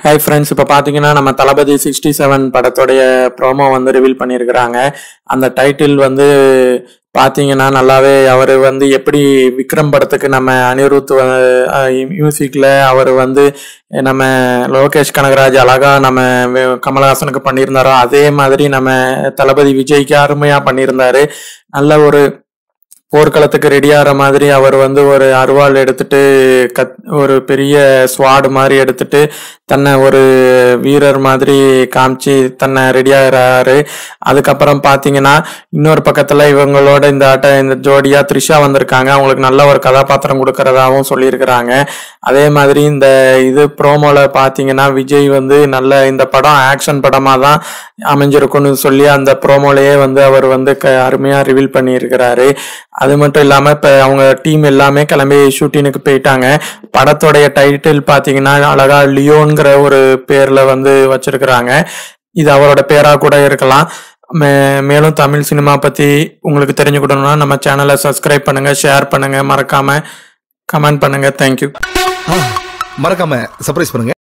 hi friends இப்போ பார்த்தீங்கன்னா நம்ம தளபதி சிக்ஸ்டி செவன் படத்துடைய ப்ரோமோ வந்து ரிவீல் பண்ணியிருக்கிறாங்க அந்த டைட்டில் வந்து பார்த்தீங்கன்னா நல்லாவே அவர் வந்து எப்படி விக்ரம் படத்துக்கு நம்ம அனிருத் மியூசிக்கில் அவர் வந்து நம்ம லோகேஷ் கனகராஜ் அழகா நம்ம வே- கமலஹாசனுக்கு பண்ணியிருந்தாரோ அதே மாதிரி நம்ம தளபதி விஜய்க்கு அருமையாக பண்ணியிருந்தாரு நல்ல ஒரு போர்க்களத்துக்கு ரெடி ஆகிற மாதிரி அவர் வந்து ஒரு அருவாள் எடுத்துட்டு கத் ஒரு பெரிய ஸ்வாடு மாதிரி எடுத்துட்டு தன்னை ஒரு வீரர் மாதிரி காமிச்சு தன்னை ரெடி ஆகிறாரு அதுக்கப்புறம் பார்த்தீங்கன்னா இன்னொரு பக்கத்தில் இவங்களோட இந்த ஆட்ட இந்த ஜோடியா த்ரிஷா வந்திருக்காங்க அவங்களுக்கு நல்ல ஒரு கதாபாத்திரம் கொடுக்கறதாகவும் சொல்லியிருக்கிறாங்க அதே மாதிரி இந்த இது ப்ரோமோல பார்த்தீங்கன்னா விஜய் வந்து நல்ல இந்த படம் ஆக்ஷன் படமாக தான் அமைஞ்சிருக்கும்னு சொல்லி அந்த ப்ரோமோலயே வந்து அவர் வந்து க அருமையாக ரிவீல் பண்ணியிருக்கிறாரு அது மட்டும் இல்லாமல் இப்போ அவங்க டீம் எல்லாமே கிளம்பி ஷூட்டிங்க்கு போயிட்டாங்க படத்தோடைய டைட்டில் பார்த்தீங்கன்னா அழகா லியோன்கிற ஒரு பேரில் வந்து வச்சிருக்கிறாங்க இது அவரோட பேராக கூட இருக்கலாம் மே மேலும் தமிழ் சினிமா பற்றி உங்களுக்கு தெரிஞ்சுக்கிட்டணும்னா நம்ம சேனலை சப்ஸ்கிரைப் பண்ணுங்கள் ஷேர் பண்ணுங்கள் மறக்காமல் கமெண்ட் பண்ணுங்கள் தேங்க்யூ மறக்காம சர்ப்ரைஸ் பண்ணுங்க